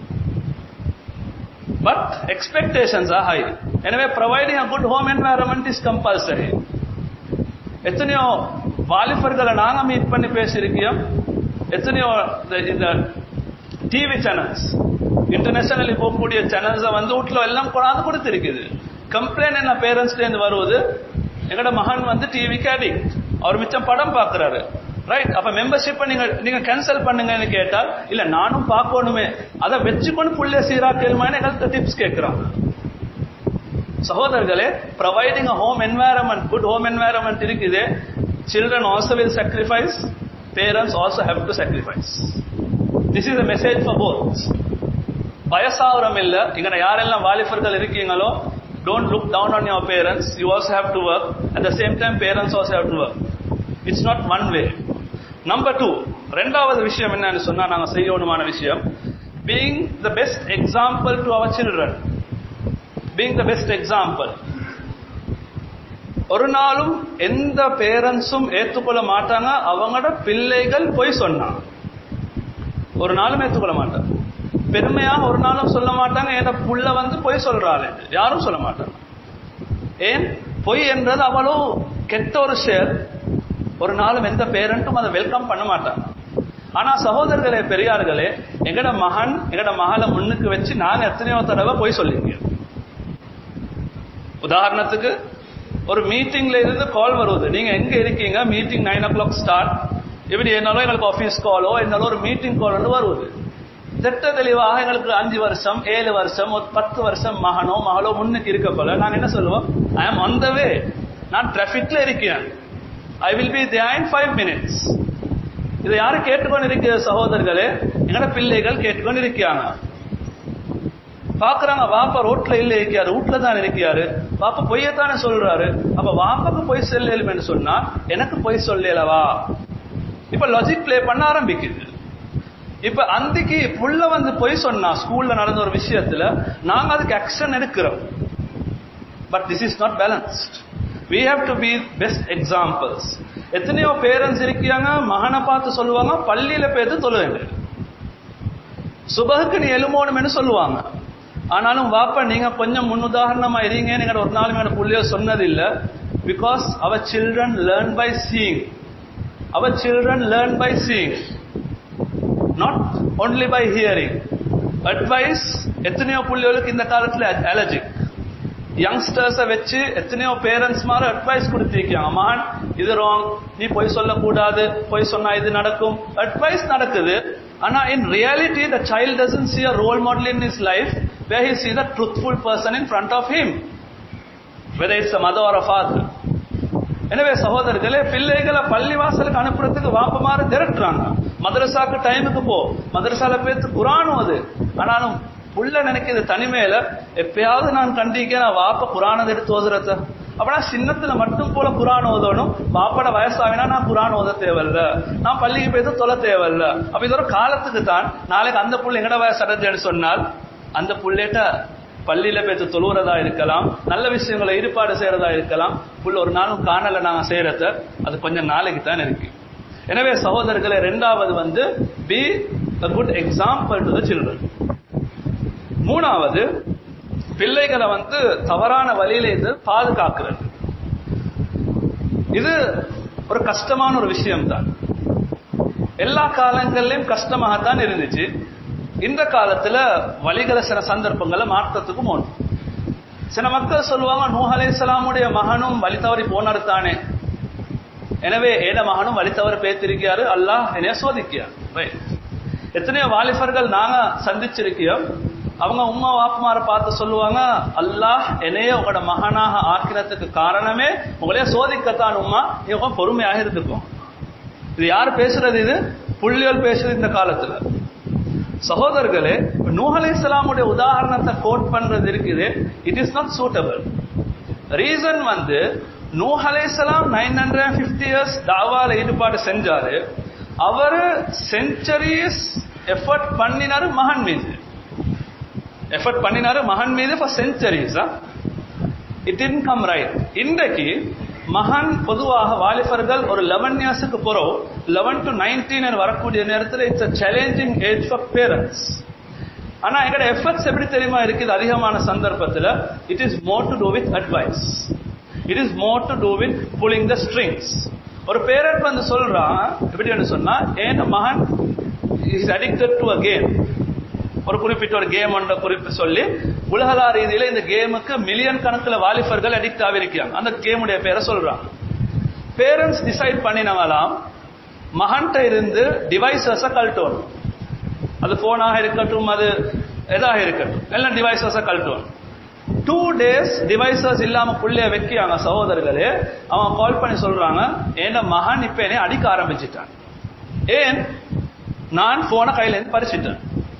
பட் எக்ஸ்பெக்டேஷன்ஸ் ஆர் ஹை எனவே providing a good home environment is compulsory எத்தனையோ வாலிபர்களை நாங்க மீட் பண்ணி பேசியிருக்கோம் எத்தனையோ இந்த- இந்த டிவி சேனல்ஸ் இன்டர்நேஷனலி போகக்கூடிய சேனல்ஸை வந்து வீட்டுல எல்லாம் கொண்டாந்து கொடுத்திருக்குது கம்ப்ளைண்ட் என்ன பேரண்ட்ஸ்ல இருந்து வருவது எங்கட மகன் வந்து டிவிக்கு அடிக்ட் அவர் மிச்சம் படம் பார்க்கறாரு ரைட் அப்ப மெம்பர்ஷிப்பை நீங்க நீங்க கேன்சல் பண்ணுங்கன்னு கேட்டால் இல்ல நானும் பார்க்கணுமே அதை வச்சுக்கொண்டு புள்ளைய சீராக்கலுமான்னு எங்கள்கிட்ட டிப்ஸ் கேட்கிறாங்க சகோதரர்களே providing a home environment good home environment இருக்குது children also will sacrifice parents also have to sacrifice this is a message for both வயசாவரம் இல்ல இங்க யாரெல்லாம் வாலிபர்கள் இருக்கீங்களோ don't look down on your parents you also have to work at the same time parents also have to work it's not one way number two ரெண்டாவது விஷயம் என்னன்னு சொன்னா நாங்க செய்யணுமான விஷயம் being the best example to our children being the best example ஒரு நாளும் எந்த பேரண்ட்ஸும் ஏத்துக்கொள்ள மாட்டாங்க அவங்களோட பிள்ளைகள் போய் சொன்னாங்க ஒரு நாளும் ஏத்துக்கொள்ள மாட்டாங்க பெருமையாக ஒரு நாளும் சொல்ல மாட்டாங்க என் புள்ள வந்து பொய் சொல்றாள் என்று. யாரும் சொல்ல மாட்டாங்க ஏன் பொய் என்றது அவ்வளோ கெட்ட ஒரு ஷேர் ஒரு நாளும் எந்த பேரண்ட்டும் அதை வெல்கம் பண்ண மாட்டாங்க ஆனா சகோதரர்களே பெரியார்களே எங்கட மகன் எங்கட மகளை முன்னுக்கு வச்சு நாங்க எத்தனையோ தடவை போய் சொல்லிருக்கோம் உதாரணத்துக்கு ஒரு மீட்டிங்ல இருந்து கால் வருது நீங்க எங்க இருக்கீங்க meeting nine o'clock start இப்படி என்னாலும் எங்களுக்கு ஆஃபீஸ் காலோ என்னாலும் ஒரு மீட்டிங் கால் வந்து வருது திட்ட தெளிவாக எங்களுக்கு அஞ்சு வருஷம் ஏழு வருஷம் ஒரு பத்து வருஷம் மகனோ மகளோ முன்னுக்கு இருக்க போல நாங்க என்ன சொல்லுவோம் ஐ ஆம் ஆன் த வே நான் டிராபிக்ல இருக்கேன் I will be there in five minutes இதை யாரு கேட்டுக்கொண்டு இருக்கிற சகோதரர்களே எங்கட பிள்ளைகள் கேட்டுக்கொண்டு இருக்கிறாங்க பாக்குறாங்க வாப்பா ரோட்ல இல்ல இருக்காரு வீட்ல தான் இருக்காரு பாப்பா பொய்யத்தானே சொல்றாரு அப்ப வாப்பாக்கு பொய் சொல்லலுமேன்னு சொன்னா எனக்கு பொய் சொல்லலவா இப்ப லாஜிக் ப்ளே பண்ண ஆரம்பிக்குது இப்ப அந்திக்கு புள்ள வந்து பொய் சொன்னா ஸ்கூல்ல நடந்த ஒரு விஷயத்துல நாங்க அதுக்கு ஆக்ஷன் எடுக்கிறோம் but this is not balanced we have to be best examples எத்தனையோ பேரண்ட்ஸ் இருக்காங்க மகனை பார்த்து சொல்லுவாங்க பள்ளியில பேத்து தொழுவேங்க சுபகுக்கு நீ எழுமோணும்னு சொல்லுவாங்க ஆனாலும் வாப்பா நீங்க கொஞ்சம் முன்னுதாரணமா இருங்க நீங்க ஒரு நாள் மேல புள்ளியோ சொன்னது இல்ல because our children learn by seeing our children learn by seeing not only by hearing advice எத்தனையோ புள்ளிகளுக்கு இந்த காலத்துல அலர்ஜிக் யங்ஸ்டர்ஸை வச்சு எத்தனையோ பேரண்ட்ஸ் மாதிரி அட்வைஸ் கொடுத்திருக்காங்க மகன் இது ராங் நீ பொய் சொல்லக்கூடாது பொய் சொன்னா இது நடக்கும் அட்வைஸ் நடக்குது ஆனா in reality the child doesn't see a role model in his life where he see the truthful person in front of him whether it's mother or father எனவே சகோதரர்களே பிள்ளைகளை பள்ளி வாசலுக்கு அனுப்புறதுக்கு வாப்பமாறு திரட்டுறாங்க மதரசாக்கு டைமுக்கு போ மதரசால பேத்து குரான் அது ஆனாலும் புள்ள நினைக்கிறது தனிமையில எப்பயாவது நான் கண்டிக்க நான் வாப்ப குரானதை எடுத்து ஓதுறத அப்பனா சின்னத்துல மட்டும் போல குரான் ஓதணும் பாப்பட வயசாகினா நான் குரான் ஓத தேவையில்ல நான் பள்ளிக்கு போய் தொலை தேவையில்ல அப்ப இது ஒரு காலத்துக்கு தான் நாளைக்கு அந்த புள்ள எங்கட வயசு அடைஞ்சேன்னு சொன்னால் அந்த புள்ளேட்ட பள்ளியில பேத்து தொழுவுறதா இருக்கலாம் நல்ல விஷயங்களை ஈடுபாடு செய்யறதா இருக்கலாம் புள்ள ஒரு நாளும் காணல நாங்க செய்யறத அது கொஞ்சம் நாளைக்கு தான் இருக்கு எனவே சகோதரர்களை ரெண்டாவது வந்து be a good example to the children மூணாவது பிள்ளைகளை வந்து தவறான வழியில இது பாதுகாக்கிறது இது ஒரு கஷ்டமான ஒரு விஷயம் தான் எல்லா காலங்களிலும் கஷ்டமாகத்தான் இருந்துச்சு இந்த காலத்துல வழிகளை சில சந்தர்ப்பங்களை மாற்றத்துக்கும் ஒன்று சில மக்கள் சொல்லுவாங்க நூஹ் அலைஹிஸ்ஸலாமுடைய மகனும் வழி தவறி போனாரு தானே எனவே ஏட மகனும் வழி தவறு பேத்திருக்காரு அல்லாஹ் என்னைய சோதிக்கிறார் Right. எத்தனையோ வாலிபர்கள் நாங்க சந்திச்சிருக்கிறோம் அவங்க உம்மா வாப்புமார பார்த்து சொல்லுவாங்க அல்லாஹ் என்னைய உங்களோட மகனாக ஆக்கினத்துக்கு காரணமே உங்களைய சோதிக்கத்தான் உம்மா நீ உங்க பொறுமையாக இருந்துக்கும் இது யார் பேசுறது இது புள்ளியல் பேசுறது இந்த காலத்துல சகோதரர்களே நூஹ் அலைஹிஸ்ஸலாமுடைய உதாரணத்தை கோட் பண்றது இருக்குது it is not suitable reason வந்து நூஹ் அலைஹிஸ்ஸலாம் நைன் ஹண்ட்ரட் ஃபிஃப்டி இயர்ஸ் தாவால ஈடுபாடு செஞ்சாரு அவரு செஞ்சுரிஸ் எஃபர்ட் பண்ணினாரு மகன் மீது எஃபர்ட் பண்ணினாரு மகன் மீது for centuries it in come right இன்றைக்கு மகன் பொதுவாக வாலிபர்கள் ஒரு லெவன் இயர்ஸுக்கு பிறகு லெவன் டு நைன்டீன் வரக்கூடிய நேரத்தில் it's a challenging age for parents ஆனா எங்கட எஃபர்ட்ஸ் எப்படி தெரியுமா இருக்குது அதிகமான சந்தர்ப்பத்தில் it is more to do with advice it is more to do with pulling the strings ஒரு பேரண்ட் வந்து சொல்றான் எப்படின்னு சொன்னா ஏன் மகன் is addicted to a game ஒரு குறிப்பிட்ட ஒரு கேம் ஒன்ற குறிப்பு சொல்லி உலகளா ரீதியில இந்த கேமுக்கு மில்லியன் கணக்குல வாலிபர்கள் அடிக்ட் ஆகிருக்காங்க அந்த கேமுடைய பேரை சொல்றாங்க பேரண்ட்ஸ் டிசைட் பண்ணினவலாம் மகன்கிட்ட இருந்து டிவைசஸ கழட்டணும் அது போனாக இருக்கட்டும் அது எதாக இருக்கட்டும் எல்லாம் டிவைசஸ கழட்டணும் டூ டேஸ் டிவைசஸ் இல்லாம புள்ளைய வைக்கிறாங்க சகோதரர்களே அவன் கால் பண்ணி சொல்றாங்க ஏன்னா மகன் இப்ப என்னை அடிக்க ஆரம்பிச்சிட்டான் ஏன் நான் போன கையில இருந்து பறிச்சிட்டேன்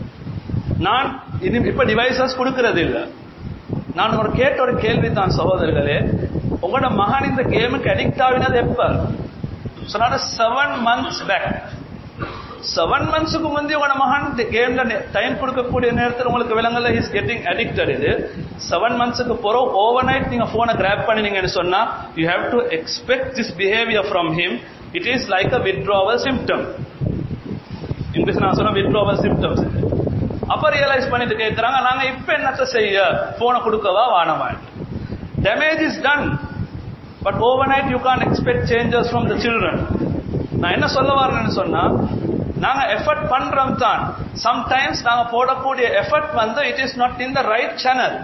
நான் இனி இப்ப டிவைசஸ் கொடுக்கறது இல்ல நான் ஒரு கேட்ட ஒரு கேள்வி தான் சகோதரர்களே உங்களோட மகன் இந்த கேமுக்கு அடிக்ட் ஆகினது எப்ப சொன்னாரு செவன் மந்த்ஸ் பேக் செவன் மந்த்ஸுக்கு முந்தைய உங்களோட மகன் கேம்ல டைம் கொடுக்கக்கூடிய நேரத்தில் உங்களுக்கு விலங்கல்ல இஸ் கெட்டிங் அடிக்டட் இது செவன் மந்த்ஸுக்கு போறோம் ஓவர் நைட் நீங்க போனை கிராப் பண்ணினீங்கன்னு சொன்னா you have to expect this behaviour from him it is like a withdrawal symptom English நான் சொன்ன வித்ட்ராவல் சிம்டம்ஸ் அப்ப ரியலைஸ் பண்ணிட்டு கேட்கறாங்க நாங்க இப்ப என்னத்த செய்ய போனை கொடுக்கவா வானவா damage is done but over night you can't expect changes from the children நான் என்ன சொல்ல வரேன்னு சொன்னா நாங்க எஃபர்ட் பண்றோம் தான் சம்டைம்ஸ் நாங்க போடக்கூடிய எஃபர்ட் வந்து it is not in the right channel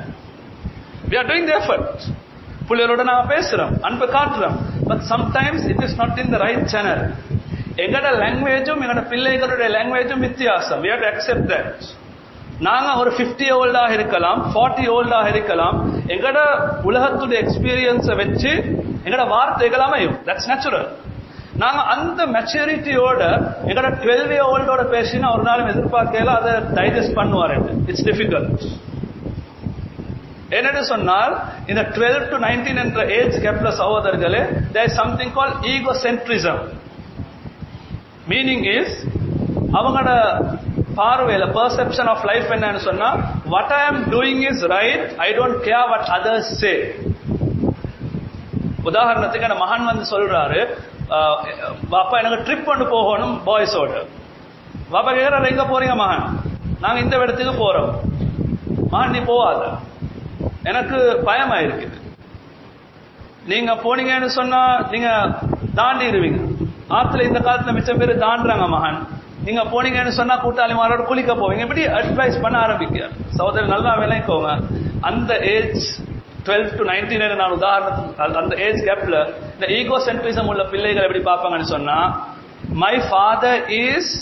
we are doing the effort பிள்ளைகளோட நாங்க பேசுறோம் அன்பு காட்டுறோம் but sometimes it is not in the right channel எங்கட லாங்குவேஜும் எங்கட பிள்ளைகளுடைய லாங்குவேஜும் வித்தியாசம் we have to accept that நாங்க ஒரு 50 ஓல்டாக இருக்கலாம் 40 ஓல்டாக இருக்கலாம் எங்கட உலகத்துடைய எக்ஸ்பீரியன்ஸை வச்சு எங்கட வார்த்தைகள் அமையும் தட்ஸ் நேச்சுரல் நாங்க அந்த மெச்சூரிட்டியோட எங்கட 12 இயர் ஓல்டோட பேசினா ஒரு நாளும் எதிர்பார்க்கல அதை டைஜஸ்ட் பண்ணுவார் இட்ஸ் டிஃபிகல்ட் என்னன்னு சொன்னால் இந்த 12 டு 19 என்ற ஏஜ் கேப்ல சகோதரர்களே there is something called egocentrism meaning is அவங்களோட பார்வையில பெர்செப்ஷன் ஆஃப் லைஃப் என்னன்னு சொன்னா what I am doing is right I don't care what others say உதாரணத்துக்கு அந்த மகன் வந்து சொல்றாரு அஹ், அப்பா எனக்கு ட்ரிப் கொண்டு போகணும் பாய்ஸோட பாப்பா கேட்கறாரு எங்க போறீங்க மகன் நாங்க இந்த இடத்துக்கு போறோம் மகன் நீ போவாத எனக்கு பயமா இருக்குது நீங்க போனீங்கன்னு சொன்னா நீங்க தாண்டிடுவீங்க ஆத்துல இந்த காலத்துல மிச்சம் பேர் தாண்டுறாங்க மகன் நீங்க போனீங்கன்னு சொன்னா கூட்டாளிமாரோட குளிக்க போவீங்க இப்படி அட்வைஸ் பண்ண ஆரம்பிக்க சகோதரர் நல்லா விளைக்கோங்க அந்த ஏஜ் 12 டு 19 நான் உதாரணத்துக்கு அந்த- அந்த ஏஜ் கேப்ல இந்த ஈகோ சென்ட்ரிசம் உள்ள பிள்ளைகள் எப்படி பார்ப்பாங்கன்னு சொன்னா my father is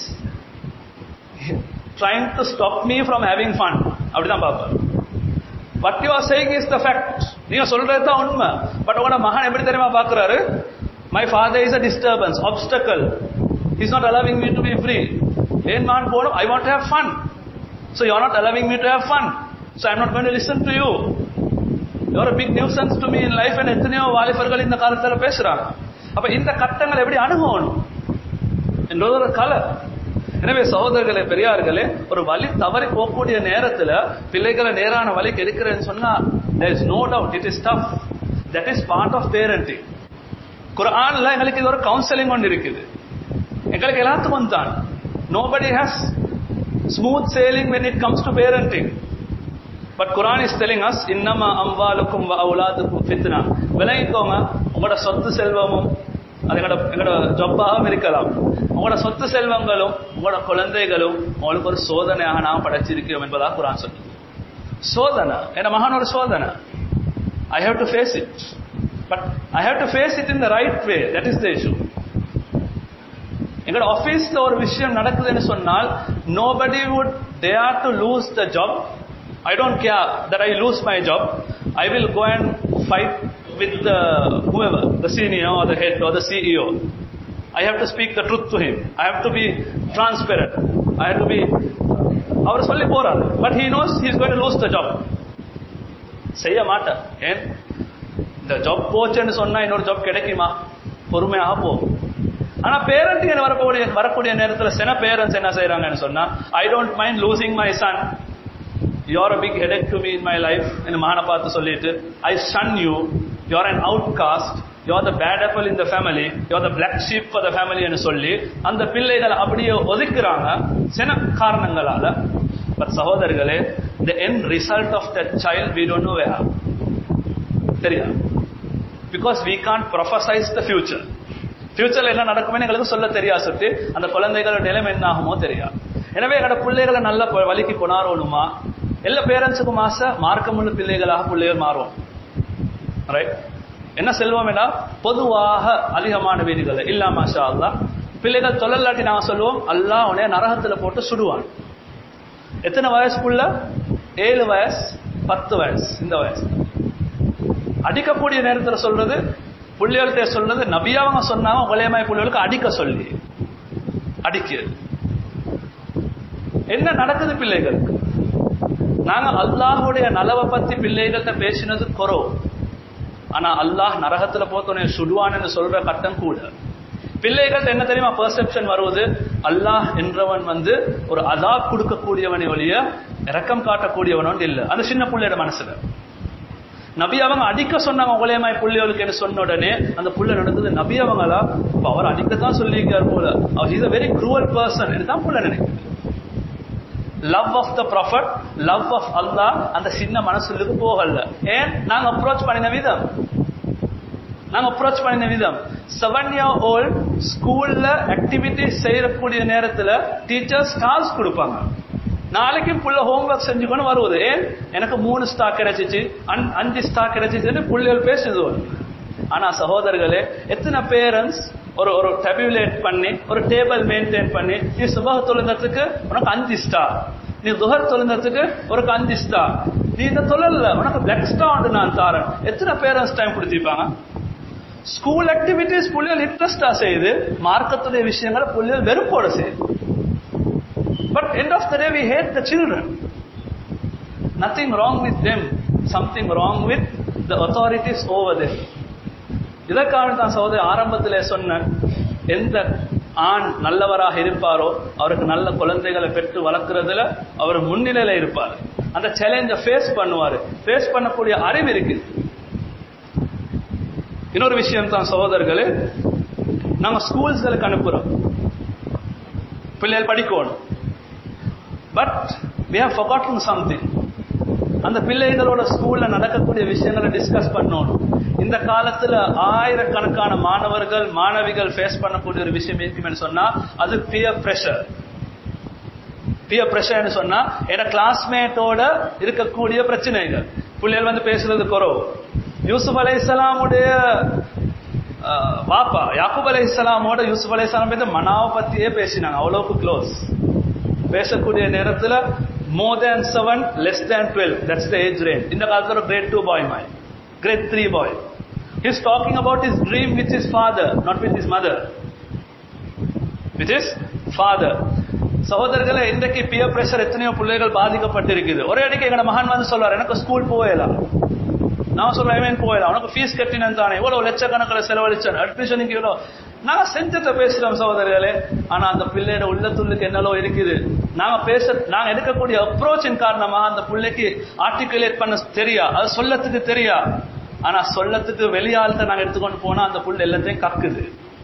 trying to stop me from having fun அப்படிதான் பார்ப்பார் what you are saying is the fact நீங்க சொல்றது தான் உண்மை பட் உங்களோட மகன் எப்படி தெரியுமா பார்க்கறாரு my father is a disturbance obstacle is not allowing me to be free ஏன் மகன் போகணும் I want have fun so you are not allowing me to have fun so I am not going to listen to you you're big nuisance to me in life and எத்தனையோ வாலிபர்கள் இந்த காலத்துல பேசுறாங்க அப்ப இந்த கட்டங்களை எப்படி அணுகணும் என்றது ஒரு கலை எனவே சகோதரர்களே பெரியார்களே ஒரு வழி தவறி போகக்கூடிய நேரத்துல பிள்ளைகளை நேரான வழிக்கு எடுக்கிறேன்னு சொன்னா there is no doubt it is tough that is part of parenting குர்ஆன்ல எங்களுக்கு இது ஒரு கவுன்சிலிங் ஒன்று இருக்குது எங்களுக்கு எல்லாத்துக்கும் தான் nobody has smooth sailing when it comes to parenting but Quran is telling us இன்னமா அம்வாலுக்கும் வ அவுலாதுக்கும் ஃபித்னா விளங்கிக்கோங்க உங்களோட சொத்து செல்வமும் அது எங்களோட எங்களோட ஜொப்பாகவும் இருக்கலாம் உங்களோட சொத்து செல்வங்களும் உங்களோட குழந்தைகளும் உங்களுக்கு ஒரு சோதனையாக நாம் படைச்சிருக்கிறோம் என்பதாக குரான் சொல்லுது சோதனை என் மகன் ஒரு சோதனை I have to face it but I have to face it in the right way that is the issue எங்களோட ஆபீஸ்ல ஒரு விஷயம் நடக்குதுன்னு சொன்னால் nobody would dare to lose the job I don't care that I lose my job I will go and fight with the whoever the senior or the head or the CEO I have to speak the truth to him I have to be transparent I have to be அவர் சொல்லி போறாரு but he knows he is going to lose the job செய்ய மாட்டார் ஏன் இந்த job போச்சுன்னு சொன்னா இன்னொரு ஜாப் கிடைக்குமா பொறுமையாக போகும் ஆனா பேரண்டிங் வரக்கூடிய வரக்கூடிய நேரத்துல சில பேரண்ட்ஸ் என்ன செய்யறாங்கன்னு சொன்னா I don't mind losing my son you're a big headache to me in my life என்று மகனை பார்த்து சொல்லிட்டு I son you you're an outcast you're the bad apple in the family you're the black sheep for the ஃபேமிலின்னு சொல்லி அந்த பிள்ளைகளை அப்படியே ஒதுக்குறாங்க சில காரணங்களால பட் சகோதரர்களே the end result of the child we don't know way தெரியா because we can't prophesize the future ஃபியூச்சர்ல என்ன நடக்குமே எங்களுக்கு சொல்ல தெரியா சுத்தி அந்த குழந்தைகளோட நிலைமை என்ன ஆகுமோ தெரியா எனவே எங்களோட பிள்ளைகளை நல்ல ப- வழிக்கு கொண்டாடணுமா எல்லா பேரண்ட்ஸுக்கும் ஆசை மார்க்கமுள்ள பிள்ளைகளாக பிள்ளைகள் மாறுவோம் ரைட் என்ன செல்வம் என்னா பொதுவாக அதிகமான வீடுகள் இல்லா மாஷா அல்லாஹ் பிள்ளைகள் தொழிலாட்டி நாங்க சொல்லுவோம் அல்லாஹ் உன்னைய நரகத்துல போட்டு சுடுவான் எத்தனை வயசுக்குள்ள ஏழு வயசு பத்து வயசு இந்த வயசு அடிக்கக்கூடிய நேரத்துல சொல்றது புள்ளிகள்கிட்ட சொல்றது நபியாவங்க சொன்னாங்க உங்களையமாய் புள்ளிகளுக்கு அடிக்க சொல்லி அடிக்கிறது என்ன நடக்குது பிள்ளைகளுக்கு நாங்க அல்லாஹ்வுடைய நலவை பத்தி பிள்ளைகள்கிட்ட பேசினது குறவு ஆனா அல்லாஹ் நரகத்துல போத்தோனே சுடுவான்னு சொல்ற கட்டம் கூட பிள்ளைகள் என்ன தெரியுமா பெர்செப்ஷன் வருவது அல்லாஹ் என்றவன் வந்து ஒரு அதாப் கொடுக்கக்கூடியவனை ஒழிய இரக்கம் காட்டக்கூடியவன் இல்ல அந்த சின்ன பிள்ளையோட மனசுல நபி அவங்க அடிக்க சொன்னாங்க உங்களையமாய் புள்ளிகளுக்கு என்ன சொன்ன உடனே அந்த புள்ள நடந்தது நபி அவங்களா அப்ப அவர் அடிக்கத்தான் சொல்லியிருக்கார் போல அவர் is a very cruel person என்று தான் புள்ள நினைக்குது love of the prophet love of Allah அந்த சின்ன மனசுக்கு போகல ஏன் நாங்க அப்ரோச் பண்ணின விதம் நாங்க அப்ரோச் பண்ணின விதம் செவன் இயர் ஓல்ட் ஸ்கூல்ல ஆக்டிவிட்டி செய்யக்கூடிய நேரத்துல டீச்சர்ஸ் டாஸ்க் கொடுப்பாங்க நாளைக்கு புள்ள ஹோம்ஒர்க் செஞ்சுக்கொண்டு வருவது ஏன் எனக்கு மூணு ஸ்டாக் கிடைச்சிச்சு அன்- அஞ்சு ஸ்டாக் கிடைச்சிச்சுன்னு புள்ளைகள் பேசுது ஆனா சகோதரர்களே எத்தனை பேரண்ட்ஸ் ஒரு ஒரு டெபியுலேட் பண்ணி ஒரு டேபிள் மெயின்டைன் பண்ணி நீ சுபஹ தொழுந்ததுக்கு உனக்கு அஞ்சு ஸ்டார் நீ துஹர் தொழுந்ததுக்கு ஒரு அஞ்சு ஸ்டார் நீ இந்த தொழில்ல உனக்கு பிளக் ஸ்டார் நான் தாரேன் எத்தனை பேரண்ட்ஸ் டைம் கொடுத்திருப்பாங்க ஸ்கூல் ஆக்டிவிட்டிஸ் புள்ளிகள் இன்ட்ரெஸ்டா செய்யுது மார்க்கத்துடைய விஷயங்களை புள்ளிகள் வெறுப்போட செய்யுது but end of the day we hate the children nothing wrong with them something wrong with the authorities over them இதற்காக தான் சகோதரி ஆரம்பத்திலே சொன்ன எந்த ஆண் நல்லவராக இருப்பாரோ அவருக்கு நல்ல குழந்தைகளை பெற்று வளர்க்கறதுல அவர் முன்னிலையில இருப்பார் அந்த சேலஞ்சை ஃபேஸ் பண்ணுவாரு ஃபேஸ் பண்ணக்கூடிய அறிவு இருக்கு இன்னொரு விஷயம் தான் சகோதரர்களே நாங்க ஸ்கூல்ஸ்களுக்கு அனுப்புறோம் பிள்ளைகள் படிக்கணும் but we have forgotten something அந்த பிள்ளைகளோட ஸ்கூல்ல நடக்கக்கூடிய விஷயங்களை டிஸ்கஸ் பண்ணணும் இந்த காலத்துல ஆயிரக்கணக்கான மாணவர்கள் மாணவிகள் ஃபேஸ் பண்ணக்கூடிய ஒரு விஷயம் இருக்குன்னு சொன்னா அது பியர் பிரஷர் பியர் பிரஷர்னு சொன்னா என கிளாஸ்மேட்டோட இருக்கக்கூடிய பிரச்சனைகள் பிள்ளைகள் வந்து பேசுறது குறவு யூசுப் அலை இஸ்லாமுடைய வாப்பா யாக்கூப் அலை இஸ்லாமோட யூசுப் அலை இஸ்லாம் பத்தி மனாவை பத்தியே பேசினாங்க அவ்வளவுக்கு க்ளோஸ் பேசக்கூடிய நேரத்துல more than seven less than twelve that's the age range இந்த காலத்துல grade two boy my grade three boy his talking about his dream with his father not with his mother with his father சகோதரர்களை இன்றைக்கு pier pressure எத்தனையோ பிள்ளைகள் பாதிக்கப்பட்டிருக்குது ஒரே அடிக்கு எங்க மகன் வந்து சொல்வார் எனக்கு ஸ்கூல் போயலாம் நான் சொல்றேன் போயிடலாம் உனக்கு ஃபீஸ் கட்டினேன் தானே இவ்வளவு லட்சக்கணக்கில் செலவழிச்சேன் அட்மிஷனுக்கு இவ்வளோ நாங்க செஞ்சத்தை பேசுறோம் சகோதரர்களே ஆனா அந்த பிள்ளையோட உள்ளத்துள்ளுக்கு என்னலோ இருக்குது நாங்க பேச நாங்க எடுக்கக்கூடிய அப்ரோச்சின் காரணமா அந்த பிள்ளைக்கு ஆர்டிகுலேட் பண்ண தெரியா அது சொல்லத்துக்கு தெரியா ஆனா சொல்லத்துக்கு வெளியாள்கிட்ட நாங்க எடுத்துக்கொண்டு போனா அந்த புள்ள எல்லாத்தையும் கக்குது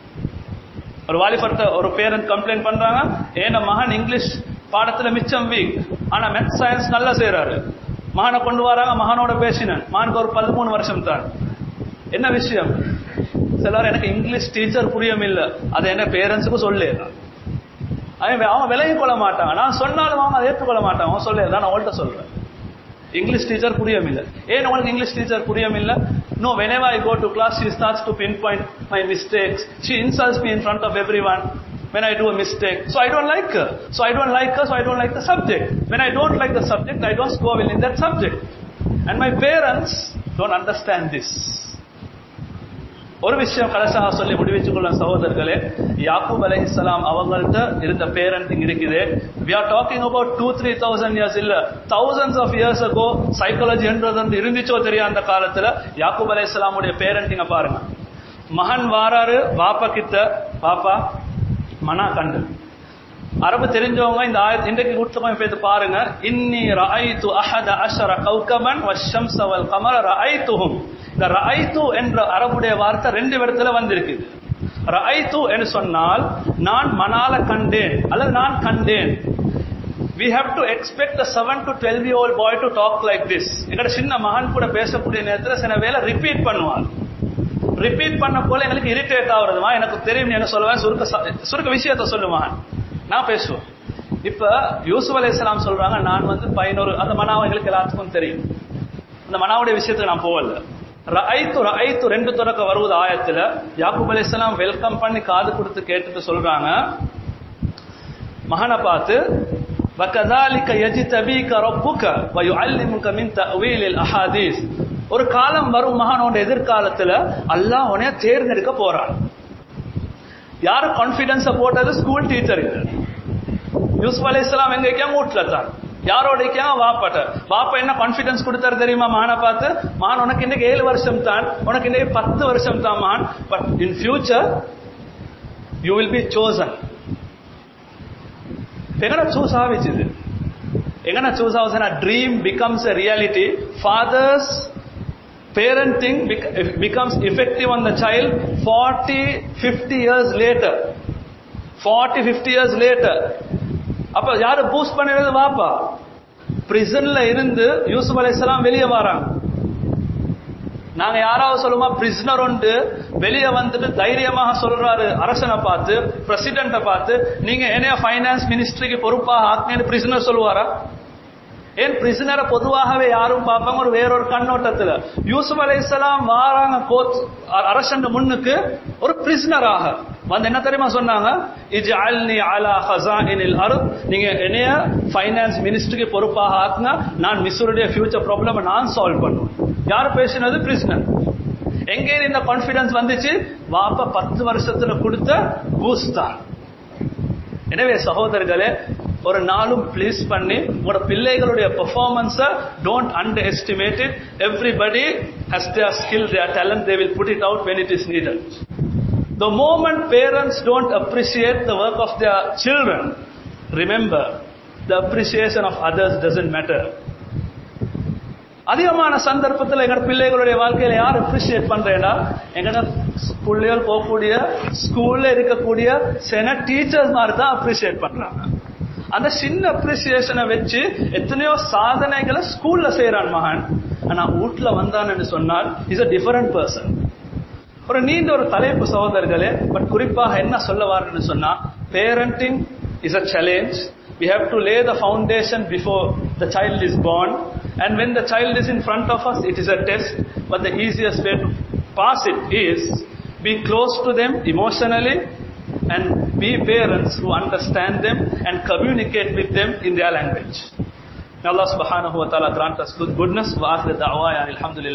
ஒரு வாலிபர்ட்ட ஒரு பேரண்ட் கம்ப்ளைண்ட் பண்றாங்க ஏன மகன் இங்கிலீஷ் பாடத்துல மிச்சம் வீக் ஆனா மெத் சயின்ஸ் நல்லா செய்யறாரு மகனை கொண்டு வராங்க மகனோட பேசினேன் மகனுக்கு ஒரு பதிமூணு வருஷம் தான் என்ன விஷயம் சிலர் எனக்கு இங்கிலீஷ் டீச்சர் புரியும் இல்ல அதை என்ன பேரண்ட்ஸுக்கும் சொல்லு அவன் அவன் விலகி கொள்ள மாட்டாங்க நான் சொன்னாலும் அவன் அதை ஏற்றுக்கொள்ள மாட்டான் அவன் சொல்லு நான் அவள்கிட்ட சொல்றேன் இங்கிலீஷ் டீச்சர் புரியும் இல்ல ஏன் உங்களுக்கு இங்கிலீஷ் டீச்சர் புரியும் இல்ல no whenever I go to class she starts to pinpoint my mistakes she insults me in front of everyone when I do a mistake so I don't like her so I don't like her so I don't like the subject when I don't like the subject I don't score well in that subject and my parents don't understand this ஒரு விஷயம் கடைசியாக சொல்லி முடிவெச்சுக் கொள்ள சகோதரர்களே யாக்கூப் அலைஹிஸ்ஸலாம் அவங்கள்ட்ட இருந்த parenting இருக்குது we are talking about two three thousand years இல்ல thousands of years ago psychology என்றது வந்து இருந்துச்சோ தெரியும் அந்த காலத்துல யாக்கூப் அலைஹிஸ்ஸலாமுடைய பேரண்டிங்க பாருங்க மகன் வாராரு பாப்பா கிட்ட பாப்பா மனா கண்டு அரபு தெரிஞ்சவங்க இந்த ஆயத் இன்றைக்கு கொடுத்தவங்க பேத்து பாருங்க இன்னி ரஐத்து அஹத அஷர கௌகபன் வஷம்ஸ வல் கமர ரஐத்துஹும் இந்த ரஐத்து என்ற அரபுடைய வார்த்தை ரெண்டு இடத்துல வந்திருக்கு ரஐத்து என்று சொன்னால் நான் மணால கண்டேன் அல்லது நான் கண்டேன் we have to expect a 7 to 12 year old boy to talk like this எங்கட சின்ன மகன் கூட பேசக்கூடிய நேரத்துல சில வேளை ரிப்பீட் பண்ணுவான் ரிப்பீட் பண்ண போல எங்களுக்கு இரிட்டேட் ஆகுறதுமா எனக்கு தெரியும் என்ன சொல்லுவேன் சுருக்க ச- சுருக்க விஷயத்த சொல்லுவான் நான் பேசுவேன் இப்ப யூசுப் அலைஹிஸ்ஸலாம் சொல்றாங்க நான் வந்து பதினோரு அந்த மனாவை எங்களுக்கு எல்லாத்துக்கும் தெரியும் அந்த மனாவுடைய விஷயத்துக்கு நான் போகல ரஐத்து ரஐத்து ரெண்டு தொடக்க வருவது ஆயத்துல யாக்கூப் அலைஹிஸ்ஸலாம் வெல்கம் பண்ணி காது கொடுத்து கேட்டுட்டு சொல்றாங்க மகனை பார்த்து وَكَذَلِكَ يَجْتَبِيكَ رَبُّكَ وَيُعَلِّمُكَ مِنْ تَأْوِيلِ الْأَحَادِيثِ ஒரு காலம் வரும் மகனோட எதிர்காலத்துல அல்லாஹ் உன்னைய தேர்ந்தெடுக்க போறான் யாரு கான்பிடன்ஸ போட்டது ஸ்கூல் டீச்சர் யூசுப் அலைஹிஸ்ஸலாம் எங்க வைக்காம வீட்டுல தான் யாரோட வைக்காம வாப்பாட்ட வாப்பா என்ன கான்பிடன்ஸ் கொடுத்தாரு தெரியுமா மகனை பார்த்து மகன் உனக்கு இன்னைக்கு ஏழு வருஷம் தான் உனக்கு இன்னைக்கு பத்து வருஷம் தான் மகன் but in future you will be chosen எங்கட சூஸ் ஆவிச்சுது எங்கன சூஸ் ஆகுதுன்னா dream becomes a reality father's parenting bec- becomes effective on the child 40 50 years later 40 50 years later அப்ப யாரு பூஸ்ட் பண்ணிடுறது வாப்பா பிரிசன்ல இருந்து யூசுப் அலைஹிஸ்ஸலாம் வெளியே வராங்க நாங்க யாராவது சொல்லுமா பிரிசனர் உண்டு வெளியே வந்துட்டு தைரியமாக சொல்றாரு அரசனை பார்த்து பிரசிடென்ட்டை பார்த்து நீங்க என்னைய ஃபைனான்ஸ் மினிஸ்ட்ரிக்கு பொறுப்பாக ஆக்கினு பிரிசனர் சொல்லுவாரா ஏன் பிரிசனரை பொதுவாகவே யாரும் பார்ப்பாங்க ஒரு வேறொரு கண்ணோட்டத்துல யூசுப் அலைஹிஸ்ஸலாம் வாராங்க கோச் அரசன் முன்னுக்கு ஒரு பிரிசனராக வந்து என்ன தெரியுமா சொன்னாங்க இஜ்அல்னி அலா ஹஸாயினில் அர்த் நீங்க என்னைய ஃபைனான்ஸ் மினிஸ்டருக்கு பொறுப்பாக ஆக்குனா நான் மிஸ்ருடைய ஃபியூச்சர் ப்ராப்ளம் நான் சால்வ் பண்ணுவேன் யார் பேசினது பிரிசனர் எங்க இந்த கான்பிடன்ஸ் வந்துச்சு வாப்ப பத்து வருஷத்துல கொடுத்த பூஸ்ட் தான் எனவே சகோதரர்களே ஒரு நாளும் ப்ளீஸ் பண்ணி உங்களோட பிள்ளைகளுடைய பெர்ஃபார்மன்ஸை don't underestimate it everybody has their skill their talent they will put it out when it is needed The moment parents don't appreciate the work of their children, remember, the appreciation of others doesn't matter. அதிகமான சந்தர்ப்பத்தில் எங்க பிள்ளைகளுடைய வாழ்க்கையில யார் appreciate பண்றேன்னா எங்கட பிள்ளைகள் போகக்கூடிய ஸ்கூல்ல இருக்கக்கூடிய சில டீச்சர்ஸ் மாதிரி தான் அப்ரிசியேட் பண்றாங்க அந்த சின்ன அப்ரிசியேஷனை வச்சு எத்தனையோ சாதனைகளை ஸ்கூல்ல செய்யறான் மகன் ஆனா வீட்டுல வந்தான்னு சொன்னால் இஸ் அ டிஃபரண்ட் பர்சன் ஒரு நீண்ட ஒரு தலைப்பு சகோதரர்களே பட் குறிப்பாக என்ன சொல்ல வாருன்னு சொன்னா parenting is a challenge we have to lay the foundation before the child is born and when the child is in front of us it is a test but the easiest way to pass it is be close to them emotionally and be parents who understand them and communicate with them in their language may allah subhanahu wa ta'ala grant us good goodness wa akhir da'wa alhamdulillah